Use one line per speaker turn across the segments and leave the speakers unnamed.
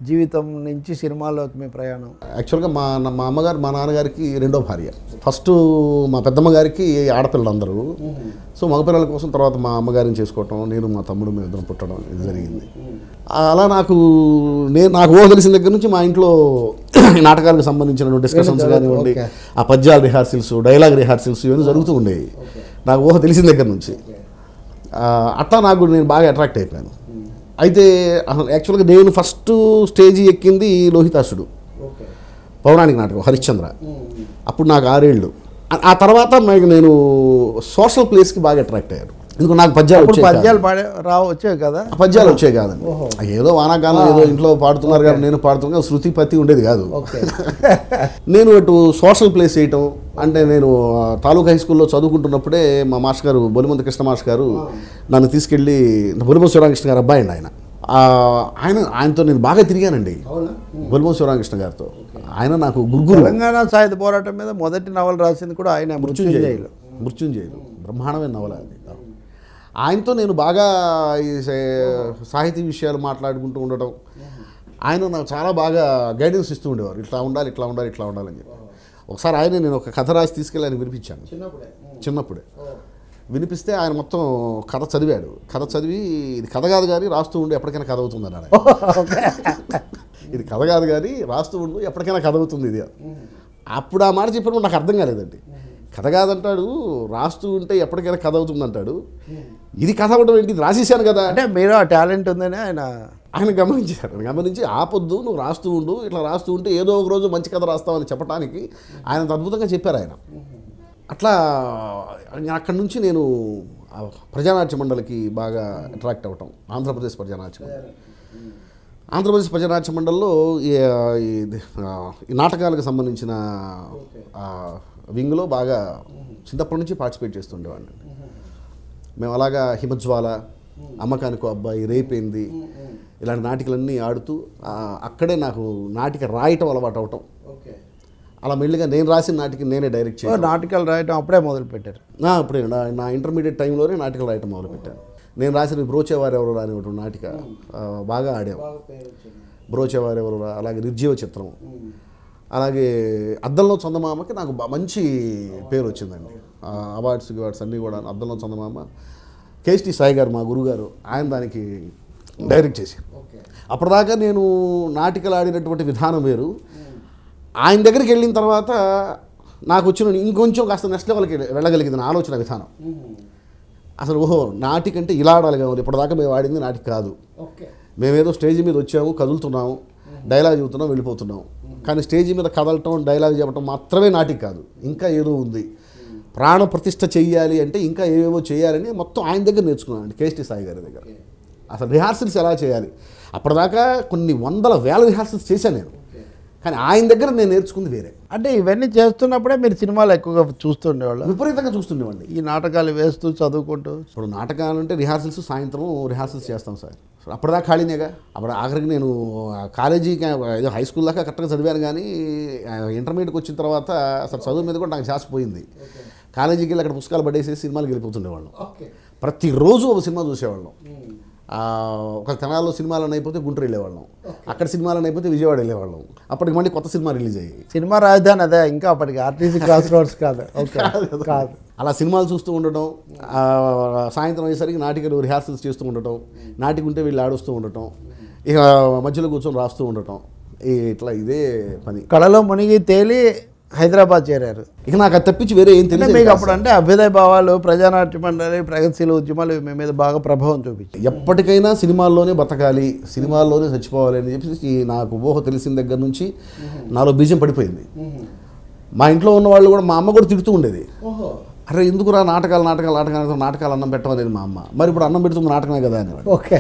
జీవితం నుంచి సినిమాలోకి మీ ప్రయాణం
యాక్చువల్గా మా మా అమ్మగారు మా నాన్నగారికి రెండో భార్య ఫస్ట్ మా పెద్దమ్మ గారికి ఆడపిల్లలు అందరూ సో మగపిల్లల కోసం తర్వాత మా అమ్మగారిని చేసుకోవటం నేను మా తమ్ముడు మేము ఇద్దరం పుట్టడం ఇది జరిగింది అలా నాకు నేను నాకు ఊహ తెలిసిన దగ్గర నుంచి మా ఇంట్లో ఈ నాటకాలకు సంబంధించిన డిస్కషన్స్ కానివ్వండి
ఓకే.
ఆ పద్యాల రిహార్సల్స్ డైలాగ్ రిహార్సల్స్ ఇవన్నీ జరుగుతూ ఉండేవి నాకు ఊహ తెలిసిన దగ్గర నుంచి ఆ, అట్లా నాకు నేను బాగా అట్రాక్ట్ అయిపోయాను అయితే అసలు యాక్చువల్గా నేను ఫస్ట్ స్టేజ్ ఎక్కింది లోహితాసుడు పౌరాణిక నాటకం హరిశ్చంద్ర అప్పుడు నాకు ఆరేళ్ళు ఆ- ఆ తర్వాత నాకు నేను సోషల్ ప్లేస్కి బాగా అట్రాక్ట్ అయ్యాను ఎందుకు నాకు పద్యాలు
ఇప్పుడు
వచ్చేవి కాదు.
పద్యాలు పాడే రావు వచ్చాయి కదా
ఆ పద్యాలు వచ్చాయి కాదండి ఏదో వానాకాలం ఏదో ఇంట్లో పాడుతున్నారు కానీ నేను పాడుతున్నా శృతి పత్తి ఉండేది కాదు
ఓకే
నేను అటు సోషల్ ప్లేస్ చేయటం అంటే నేను ఆ, తాలూకా హై స్కూల్లో చదువుకుంటున్నప్పుడే మా మాస్టర్ గారు బొలిమంత కృష్ణ మాస్టర్ గారు నన్ను తీసుకెళ్ళి బొలిమంత శివరామకృష్ణ గారు అబ్బాయి అండి ఆయన ఆ, ఆయన ఆయనతో నేను బాగా తిరిగానండి బొలిమంత శివరామకృష్ణ గారితో ఆయన నాకు గురుగురు
తెలంగాణ సాయుధ పోరాటం మీద మొదటి నవల రాసింది కూడా ఆయన మృత్యుంజయులు
మృత్యుంజయులు బ్రహ్మాండమైన నవల అది ఆయనతో నేను బాగా ఈ సే- సాహితీ విషయాలు మాట్లాడుకుంటూ ఉండటం ఆయన నాకు చాలా బాగా గైడెన్స్ ఇస్తూ ఉండేవారు ఇట్లా ఉండాలి ఇట్లా ఉండాలి ఇట్లా ఉండాలని చెప్పి ఒకసారి ఆయన నేను ఒక కథ రాసి తీసుకెళ్ళి ఆయన వినిపించాను చిన్నప్పుడే వినిపిస్తే ఆయన మొత్తం కథ చదివాడు కథ చదివి ఇది కథ కాదు కానీ రాస్తూ ఉండి ఎప్పటికైనా కథ అవుతుంది అన్నాడు ఆయన. ఇది కథ కాదు కానీ రాస్తూ ఉండు ఎప్పటికైనా కథ అవుతుంది ఇది అప్పుడు ఆ మాట చెప్పినప్పుడు నాకు అర్థం కాలేదండి కథ కాదంటాడు రాస్తూ ఉంటే ఎప్పటికైనా కథ అవుతుంది అంటాడు ఇది కథ అవడం ఏంటి ఇది రాసేసాను కదా
అంటే మీరు ఆ టాలెంట్ ఉందని ఆయన
ఆయన గమనించారు ఆయన గమనించి ఆపొద్దు నువ్వు రాస్తూ ఉండు ఇట్లా రాస్తూ ఉంటే ఏదో ఒక రోజు మంచి కథ రాస్తావని చెప్పడానికి ఆయన అంత అద్భుతంగా చెప్పారు ఆయన అట్లా అక్కడి నుంచి నేను ఆ ప్రజానాట్య మండలికి బాగా అట్రాక్ట్ అవ్వటం ఆంధ్రప్రదేశ్ ప్రజానాట్య మండలి ఆంధ్రప్రదేశ్ ప్రజానాట్య మండలిలో ఈ ఈ- ఆ, ఈ నాటకాలకు సంబంధించిన ఆ, వింగ్లో బాగా చిన్నప్పటి నుంచి పార్టిసిపేట్ చేస్తుండేవాడిని మేము అలాగా హిమజ్వాల అమ్మకానికో అబ్బాయి రేపేంది ఇలాంటి నాటికలన్నీ ఆడుతూ ఆ, అక్కడే నాకు నాటిక రాయటం అలవాటు అవటం అలా మెల్లిగా నేను రాసిన నాటికి నేనే డైరెక్ట్
ఓ,
చేయడం
నాటకాలు రాయటం అప్పుడే మొదలు పెట్టారు
నా అప్పుడే నా నా ఇంటర్మీడియట్ టైంలోనే నాటికలు రాయటం మొదలుపెట్టాను నేను రాసిన బ్రోచేవారు ఎవరు అనేటువంటి నాటిక ఆ, బాగా ఆడాం బ్రోచేవారు ఎవరు అలాగే నిర్జీవ చిత్రం అలాగే అద్దంలో చందమామకి నాకు బా- మంచి పేరు వచ్చిందండి ఆ అవార్డ్స్ గివార్డ్స్ అన్నీ కూడా అద్దంలో చందమామ కేఎస్టీ సాయి గారు మా గురుగారు ఆయన దానికి డైరెక్ట్ చేశారు అప్పటిదాకా నేను నాటికలు ఆడినటువంటి విధానం వేరు ఆయన దగ్గరికి వెళ్ళిన తర్వాత నాకు వచ్చిన ఇంకొంచెం కాస్త నెక్స్ట్ లెవెల్కి వెళ్ళగలిగింది నా ఆలోచన విధానం అసలు ఓహో నాటికంటే ఇలా ఆడాలి కావాలి ఇప్పటిదాకా మేము ఆడింది నాటిక కాదు మేమేదో స్టేజ్ మీద వచ్చాము కదులుతున్నాము డైలాగ్ చెబుతున్నాం వెళ్ళిపోతున్నాం కానీ స్టేజ్ మీద కదలటం డైలాగ్ చెప్పడం మాత్రమే నాటిక కాదు ఇంకా ఏదో ఉంది ప్రాణ ప్రతిష్ఠ చెయ్యాలి అంటే ఇంకా ఏవేవో చేయాలని మొత్తం ఆయన దగ్గర నేర్చుకున్నాను అండి కేఎస్టీ సాయి గారి దగ్గర అసలు రిహార్సల్స్ ఎలా చేయాలి అప్పటిదాకా కొన్ని వందల వేల రిహార్సల్స్ చేశాను నేను కానీ ఆయన దగ్గర నేను నేర్చుకుంది వేరే
అంటే ఇవన్నీ చేస్తున్నప్పుడే మీరు సినిమాలు ఎక్కువగా చూస్తుండేవాళ్ళు
విపరీతంగా చూస్తుండేవాడిని
ఈ నాటకాలు వేస్తూ చదువుకుంటూ
ఇప్పుడు నాటకాలు అంటే రిహార్సల్స్ సాయంత్రం రిహార్సల్స్ చేస్తాం సార్ సో అప్పటిదాకా ఖాళీనేగా అప్పుడు ఆఖరికి నేను ఆ కాలేజీకి ఏదో హై స్కూల్ దాకా కరెక్ట్గా చదివాను కానీ ఆ, ఇంటర్మీడియట్కి వచ్చిన తర్వాత అసలు చదువు మీద కూడా నాకు శాసిపోయింది కాలేజీకి వెళ్ళి అక్కడ పుస్తకాలు పడేసేసి సినిమాలకు వెళ్ళిపోతుండేవాళ్ళం ప్రతిరోజు ఒక సినిమా చూసేవాళ్ళం ఆ, ఒక తెనాల్లో సినిమాలను అయిపోతే గుంటూరు వెళ్ళేవాళ్ళం అక్కడ సినిమాలను అయిపోతే విజయవాడ వెళ్ళేవాళ్ళం అప్పటికి మళ్ళీ కొత్త సినిమా రిలీజ్ అయ్యాయి
సినిమా రాజధాని అదే ఇంకా అప్పటికి ఆర్టీసీ క్రాస్ రోడ్స్ కాదు ఓకే కాదు
అలా సినిమాలు చూస్తూ ఉండటం ఆ, సాయంత్రం అయ్యేసరికి నాటికలు రిహార్సల్స్ చేస్తూ ఉండటం నాటిక ఉంటే వీళ్ళు ఆడుస్తూ ఉండటం ఇక మధ్యలో కూర్చొని రాస్తూ ఉండటం ఈ ఇట్లా ఇదే పని
కళలో మునిగి తేలి హైదరాబాద్ చేరారు
ఇక నాకు అది తప్పించి వేరే ఏం
అంటే
తెలియదు
మీకు అప్పుడు అంటే అభ్యుదయ భావాలు ప్రజానాట్య మండలి ప్రగతిశీల ఉద్యమాలు మీ మీద బాగా ప్రభావం చూపించాయి
ఎప్పటికైనా సినిమాల్లోనే బతకాలి సినిమాల్లోనే చచ్చిపోవాలి అని చెప్పేసి నాకు ఊహ తెలిసిన దగ్గర నుంచి నాలో బీజం పడిపోయింది మా ఇంట్లో ఉన్న వాళ్ళు కూడా మా అమ్మ కూడా తిడుతూ ఉండేది అరే ఎందుకురా నాటకాలు నాటకాలు నాటకాలు నాటకాలు అన్నం పెట్టమనేది మా అమ్మ మరి ఇప్పుడు అన్నం పెడుతుంది నాటకమే కదా అనేవాడు
ఓకే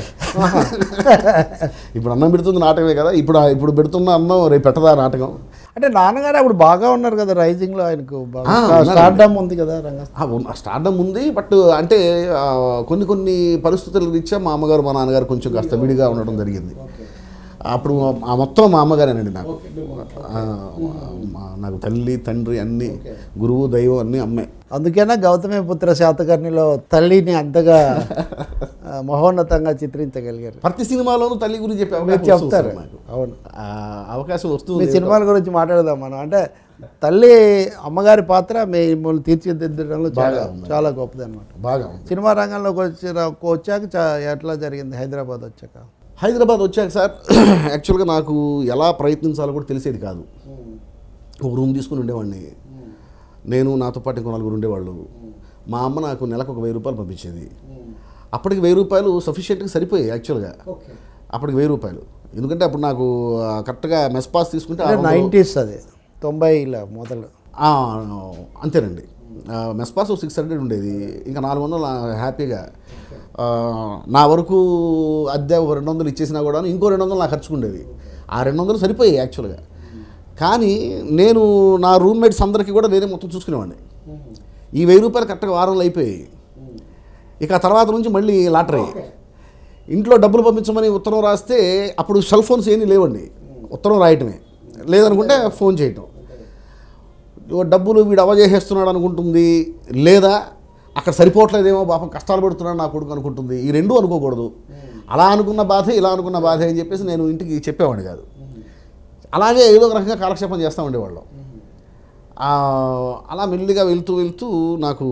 ఇప్పుడు అన్నం పెడుతుంది నాటకమే కదా ఇప్పుడు ఇప్పుడు పెడుతున్న అన్నం రేపు పెట్టదా నాటకం
అంటే నాన్నగారు అప్పుడు బాగా ఉన్నారు కదా రైజింగ్ లో ఆయనకు
ఆ, ఉన్నారండి.
స్టార్డమ్ ఉంది కదా రంగ
ఆ, ఉన్న- స్టార్డమ్ ఉంది బట్ అంటే ఆ, కొన్ని కొన్ని పరిస్థితుల రీత్యా మా అమ్మగారు మా నాన్నగారు కొంచెం కాస్త విడిగా ఉండడం జరిగింది అప్పుడు ఆ మొత్తం మా అమ్మగారేనండి నాకు ఆ, మా- నాకు తల్లి తండ్రి అన్ని గురువు దైవం అన్నీ అమ్మే
అందుకేనా గౌతమి పుత్ర శాతకర్ణిలో తల్లిని అంతగా ఆ, మహోన్నతంగా చిత్రించగలిగారు
ప్రతి సినిమాలోనూ తల్లి గురించి చెప్పే
మీరు
అవకాశం వస్తుంది
చెప్తారు
నాకు.
అవును
ఆ అవకాశం
మీ
వస్తుంది
సినిమాల గురించి మాట్లాడదాం మనం అంటే తల్లి అమ్మగారి పాత్ర మిమ్మల్ని తీర్చిదిద్దడంలో చాలా
బాగా ఉంది.
చాలా గొప్పది అనమాట
బాగా ఉంది
సినిమా రంగంలోకి వచ్చిన వచ్చాక చా- ఎట్లా జరిగింది హైదరాబాద్ వచ్చాక
హైదరాబాద్ వచ్చాక సార్ యాక్చువల్గా నాకు ఎలా ప్రయత్నించాలో కూడా తెలిసేది కాదు ఒక రూమ్ తీసుకుని ఉండేవాడిని నేను నాతో పాటు ఇంకో నలుగురు ఉండేవాళ్ళు మా అమ్మ నాకు నెలకు ఒక వెయ్యి రూపాయలు పంపించేది అప్పటికి వెయ్యి రూపాయలు సఫిషియెంట్గా సరిపోయాయి యాక్చువల్గా అప్పటికి వెయ్యి రూపాయలు ఎందుకంటే అప్పుడు నాకు ఆ, కరెక్ట్గా మెస్ పాస్ తీసుకుంటే ఆరు వందలు-
నైంటీస్ అది తొంభైలో మొదలు
ఆ, అంతేనండి ఆ, మెస్ పాస్ సిక్స్ హండ్రెడ్ ఉండేది ఇంకా నాలుగు వందలు ఆ, హ్యాపీగా ఆ, నా వరకు అద్దె ఒక రెండు వందలు ఇచ్చేసినా కూడా ఇంకో రెండు వందలు నాకు ఖర్చుకుండేది ఆ రెండు వందలు సరిపోయాయి యాక్చువల్గా కానీ నేను నా రూమ్మేట్స్ అందరికీ కూడా నేనే మొత్తం చూసుకునేవాడిని ఈ వెయ్యి రూపాయలు కరెక్ట్గా వారంలో అయిపోయాయి ఇక ఆ తర్వాత నుంచి మళ్ళీ లాటరీ ఇంట్లో డబ్బులు పంపించమని ఉత్తరం రాస్తే అప్పుడు సెల్ ఫోన్స్ ఏమీ లేవండి ఉత్తరం రాయటమే లేదనుకుంటే ఫోన్ చేయటం ఓ డబ్బులు వీడు అవజేసేస్తున్నాడు అనుకుంటుంది లేదా అక్కడ సరిపోవట్లేదేమో పాపం కష్టాలు పడుతున్నాడు నా కొడుకు అనుకుంటుంది ఈ రెండు అనుకోకూడదు అలా అనుకున్న బాధే ఇలా అనుకున్న బాధే అని చెప్పేసి నేను ఇంటికి చెప్పేవాడిని కాదు అలాగే ఏదో ఒక రకంగా కాలక్షేపం చేస్తూ ఉండేవాళ్ళం ఆ, అలా మెల్లిగా వెళ్తూ వెళ్తూ నాకు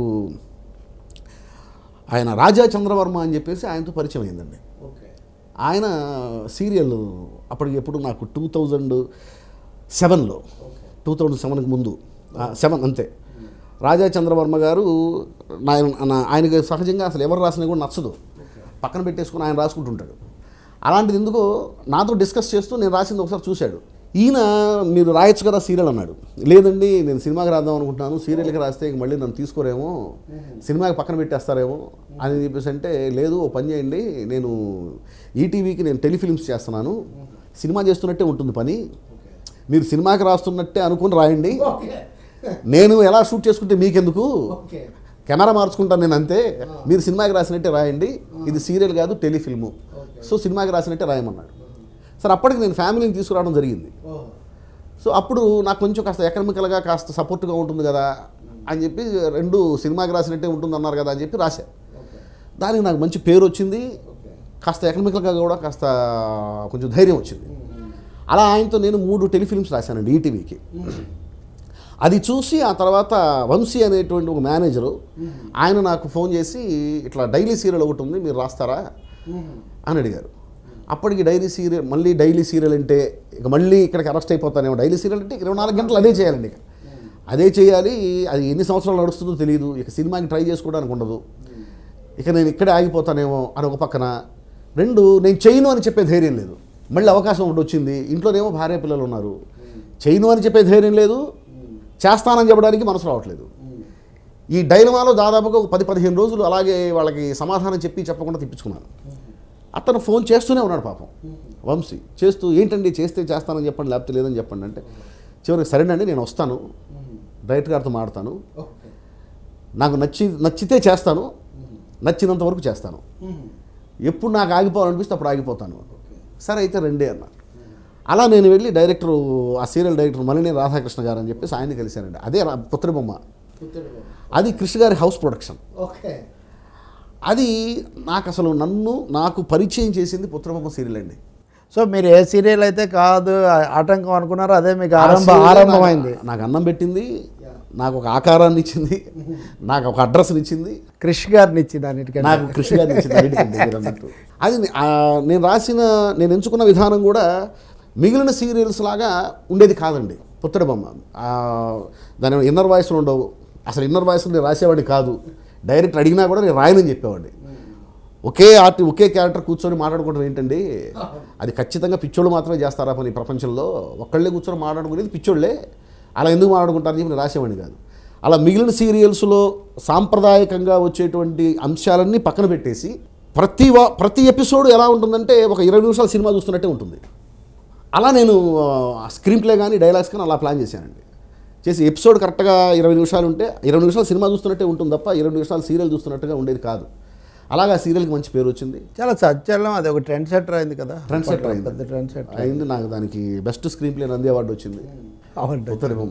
ఆయన రాజా చంద్రవర్మ అని చెప్పేసి ఆయనతో పరిచయం అయిందండి ఆయన సీరియల్ అప్పటికి ఎప్పుడు నాకు టూ థౌజండ్ సెవెన్లో టూ థౌజండ్ సెవెన్కి ముందు సెవెన్ అంతే రాజా చంద్రవర్మ గారు నా నా- ఆయనకి సహజంగా అసలు ఎవరు రాసినా కూడా నచ్చదు పక్కన పెట్టేసుకుని ఆయన రాసుకుంటుంటాడు అలాంటిది ఎందుకో నాతో డిస్కస్ చేస్తూ నేను రాసింది ఒకసారి చూశాడు ఈయన మీరు రాయొచ్చు కదా సీరియల్ అన్నాడు లేదండి నేను సినిమాకి రాద్దాం అనుకుంటున్నాను సీరియల్కి రాస్తే ఇంక మళ్ళీ నన్ను తీసుకోరేమో సినిమాకి పక్కన పెట్టేస్తారేమో అని చెప్పేసి అంటే లేదు ఓ పని చేయండి నేను ఈటీవీకి నేను టెలిఫిలిమ్స్ చేస్తున్నాను సినిమా చేస్తున్నట్టే ఉంటుంది పని మీరు సినిమాకి రాస్తున్నట్టే అనుకుని రాయండి నేను ఎలా షూట్ చేసుకుంటే మీకెందుకు కెమెరా మార్చుకుంటాను నేను అంతే మీరు సినిమాకి రాసినట్టే రాయండి ఇది సీరియల్ కాదు టెలిఫిల్ము సో సినిమాకి రాసినట్టే రాయమన్నాడు సరే అప్పటికి నేను ఫ్యామిలీని తీసుకురావడం జరిగింది సో అప్పుడు నాకు కొంచెం కాస్త ఎకనమికల్గా కాస్త సపోర్ట్గా ఉంటుంది కదా అని చెప్పి రెండు సినిమాకి రాసినట్టే ఉంటుంది అన్నారు కదా అని చెప్పి రాశా దానికి నాకు మంచి పేరు వచ్చింది కాస్త ఎకనమికల్గా కూడా కాస్త కొంచెం ధైర్యం వచ్చింది అలా ఆయనతో నేను మూడు టెలిఫిల్మ్స్ రాశానండి ఈటీవీకి అది చూసి ఆ తర్వాత వంశీ అనేటువంటి ఒక మేనేజరు ఆయన నాకు ఫోన్ చేసి ఇట్లా డైలీ సీరియల్ ఒకటి ఉంది మీరు రాస్తారా అని అడిగారు అప్పటికి డైలీ సీరియల్ మళ్ళీ డైలీ సీరియల్ అంటే ఇక మళ్ళీ ఇక్కడికి అరెస్ట్ అయిపోతానేమో డైలీ సీరియల్ అంటే ఇరవై నాలుగు గంటలు అదే చేయాలండి ఇక అదే చేయాలి అది ఎన్ని సంవత్సరాలు నడుస్తుందో తెలియదు ఇక సినిమాకి ట్రై చేసుకోవడానికి ఉండదు ఇక నేను ఇక్కడే ఆగిపోతానేమో అని ఒక పక్కన రెండు నేను చేయను అని చెప్పే ధైర్యం లేదు మళ్ళీ అవకాశం ఒకటి వచ్చింది ఇంట్లోనేమో భార్య పిల్లలు ఉన్నారు చేయను అని చెప్పే ధైర్యం లేదు చేస్తానని చెప్పడానికి మనసు రావట్లేదు ఈ డైలమాలో దాదాపుగా ఒక పది పదిహేను రోజులు అలాగే వాళ్ళకి సమాధానం చెప్పి చెప్పకుండా తిప్పించుకున్నాను అతను ఫోన్ చేస్తూనే ఉన్నాడు పాపం వంశీ చేస్తూ ఏంటండి చేస్తే చేస్తానని చెప్పండి లేకపోతే లేదని చెప్పండి అంటే చివరికి సరేనండి నేను వస్తాను డైరెక్టర్ గారితో మాడతాను నాకు నచ్చి నచ్చితే చేస్తాను నచ్చినంత వరకు చేస్తాను ఎప్పుడు నాకు ఆగిపోవాలనిపిస్తే అప్పుడు ఆగిపోతాను సరే అయితే రెండే అన్న అలా నేను వెళ్ళి డైరెక్టర్ ఆ సీరియల్ డైరెక్టర్ మలిని రాధాకృష్ణ గారు అని చెప్పేసి ఆయన కలిశానండి అదే రా- పుత్రబొమ్మ అది కృష్ణ గారి హౌస్ ప్రొడక్షన్
ఓకే
అది నాకు అసలు నన్ను నాకు పరిచయం చేసింది పుత్రబొమ్మ సీరియల్ అండి
సో మీరు ఏ సీరియల్ అయితే కాదు ఆ- ఆటంకం అనుకున్నారో అదే మీకు
ఆ
ఆరంభ
సీరియల్
ఆరంభమైంది
నాకు- నాకు అన్నం పెట్టింది నాకు ఒక ఆకారాన్ని ఇచ్చింది నాకు ఒక అడ్రస్ని ఇచ్చింది
క్రిష్ గారిని ఇచ్చింది అన్నిటికంటే
నాకు కృషి గారిని ఇచ్చింది అన్నిటికంటే మీరు అన్నట్టు. అది నే- ఆ, నేను రాసిన నేను ఎంచుకున్న విధానం కూడా మిగిలిన సీరియల్స్ లాగా ఉండేది కాదండి పుత్తడి బొమ్మ ఆ, దాని ఇన్నర్ వాయిస్లు ఉండవు అసలు ఇన్నర్ వాయిస్లు నేను రాసేవాడిని కాదు డైరెక్ట్ అడిగినా కూడా నేను రాయనని చెప్పేవాడిని ఒకే ఆర్టి ఒకే క్యారెక్టర్ కూర్చొని మాట్లాడుకోవడం ఏంటండి అది ఖచ్చితంగా పిచ్చోళ్ళు మాత్రమే చేస్తారా పని ఈ ప్రపంచంలో ఒక్కళ్ళే కూర్చొని మాట్లాడుకునేది పిచ్చోళ్ళే అలా ఎందుకు మాట్లాడుకుంటారని చెప్పి నేను రాసేవాడిని కాదు అలా మిగిలిన సీరియల్స్లో సాంప్రదాయకంగా వచ్చేటువంటి అంశాలన్నీ పక్కన పెట్టేసి ప్రతి వా- ప్రతి ఎపిసోడ్ ఎలా ఉంటుందంటే ఒక ఇరవై నిమిషాలు సినిమా చూస్తున్నట్టే ఉంటుంది అలా నేను స్క్రీన్ ప్లే కానీ డైలాగ్స్ కానీ అలా ప్లాన్ చేశానండి చేసి ఎపిసోడ్ కరెక్ట్గా ఇరవై నిమిషాలు ఉంటే ఇరవై నిమిషాలు సినిమా చూస్తున్నట్టే ఉంటుంది తప్ప ఇరవై నిమిషాలు సీరియల్ చూస్తున్నట్టుగా ఉండేది కాదు అలాగా సీరియల్కి మంచి పేరు వచ్చింది
చాలా సత్యలం అది ఒక ట్రెండ్ సెటర్ అయింది కదా
ట్రెండ్ సెటర్
పెద్ద
అయింది
ట్రెండ్ సెటర్
అయింది నాకు దానికి best screen play Nandi award వచ్చింది
అవును
ఉత్తరి బొమ్మ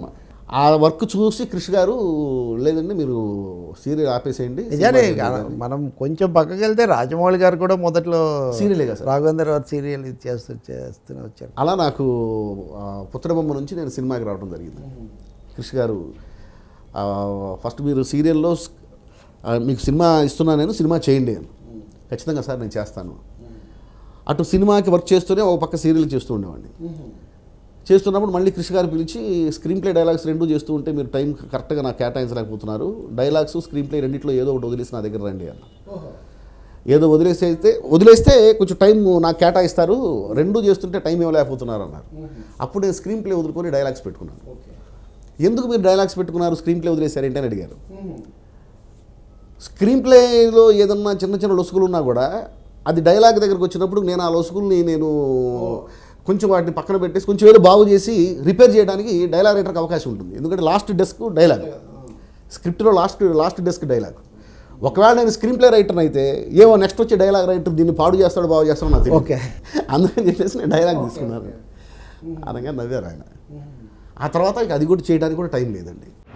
ఆ వర్క్ చూసి కృషి గారు లేదండి మీరు సీరియల్ ఆపేసేయండి
నిజానే
సినిమా
మనం కొంచెం పక్కకి వెళ్తే రాజమౌళి గారు కూడా మొదట్లో
సీరియలే కదా సార్
రాఘవేంద్ర గారు సీరియల్ ఇది చేస్తూ చేస్తూనే వచ్చారు
అలా నాకు ఆ, పుత్రబొమ్మ నుంచి నేను సినిమాకి రావడం జరిగింది కృషి గారు ఆ, ఫస్ట్ మీరు సీరియల్లో స్- ఆ, మీకు సినిమా ఇస్తున్నా నేను సినిమా చేయండి అని ఖచ్చితంగా సార్ నేను చేస్తాను అటు సినిమాకి వర్క్ చేస్తూనే ఒక పక్క సీరియల్ చేస్తూ ఉండేవాడిని చేస్తున్నప్పుడు మళ్ళీ కృషి గారు పిలిచి స్క్రీన్ ప్లే డైలాగ్స్ రెండు చేస్తూ ఉంటే మీరు టైం కరెక్ట్గా నాకు కేటాయించలేకపోతున్నారు డైలాగ్స్ స్క్రీన్ ప్లే రెండిట్లో ఏదో ఒకటి వదిలేసి నా దగ్గర రండి అన్న ఏదో వదిలేస్తే వదిలేస్తే కొంచెం టైం నాకు కేటాయిస్తారు రెండు చేస్తుంటే టైం ఇవ్వలేకపోతున్నారు అన్నారు అప్పుడు నేను స్క్రీన్ ప్లే వదులుకొని డైలాగ్స్ పెట్టుకున్నాను ఎందుకు మీరు డైలాగ్స్ పెట్టుకున్నారు స్క్రీన్ ప్లే వదిలేశారు ఏంటని అడిగారు స్క్రీన్ ప్లేలో ఏదన్నా చిన్న చిన్న లొసుగులు ఉన్నా కూడా అది డైలాగ్ దగ్గరకు వచ్చినప్పుడు నేను ఆ లొసుగుల్ని నేను కొంచెం వాటిని పక్కన పెట్టేసి కొంచెం ఏదో బాగు చేసి రిపేర్ చేయడానికి డైలాగ్ రైటర్కి అవకాశం ఉంటుంది ఎందుకంటే లాస్ట్ డెస్క్ డైలాగ్ స్క్రిప్ట్లో లాస్ట్ లాస్ట్ డెస్క్ డైలాగ్ ఒకవేళ నేను స్క్రీన్ ప్లే రైటర్ అయితే ఏమో నెక్స్ట్ వచ్చే డైలాగ్ రైటర్ దీన్ని పాడు చేస్తాడో బాగు చేస్తాడో నాకు తెలియదు.
ఓకే.
అందుకని చెప్పేసి నేను డైలాగ్ తీసుకున్నాను అనగా నవ్వారు ఆయన ఆ తర్వాత ఇక అది కూడా చేయడానికి కూడా టైం లేదండి